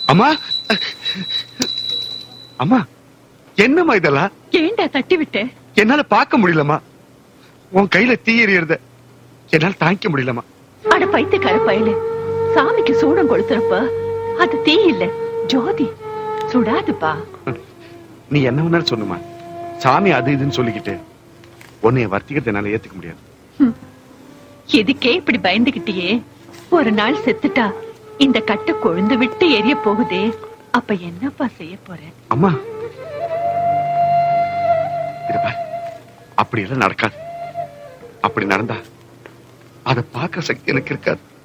அம்மா அம்மா என்னம்மா இதெல்லாம் ஏண்டா தட்டி விட்ட என்னால பார்க்க முடியலம்மா உன் கையில தீ எறியறத என்னால தாங்கிக்க முடியலம்மா அட பைத்தியக்கார பயலு சாமிக்கு சூடம் கொளுத்துறப்ப அது தீ இல்ல ஜோதி சுடாதுப்பா நீ என்ன வேணாலும் சொல்லுமா சாமி அது இதுன்னு சொல்லிக்கிட்டு உன்னைய வர்த்திக்கிறத என்னால ஏத்துக்க முடியாது எதுக்கே இப்படி பயந்துகிட்டியே ஒரு நாள் செத்துட்டா இந்த கட்டு கொழுந்து விட்டு எரிய போகுதே அப்ப என்னப்பா செய்ய போற அம்மா இத பாரு அப்படி எல்லாம் நடக்காது அப்படி நடந்தா அத பார்க்க சக்தி எனக்கு இருக்காது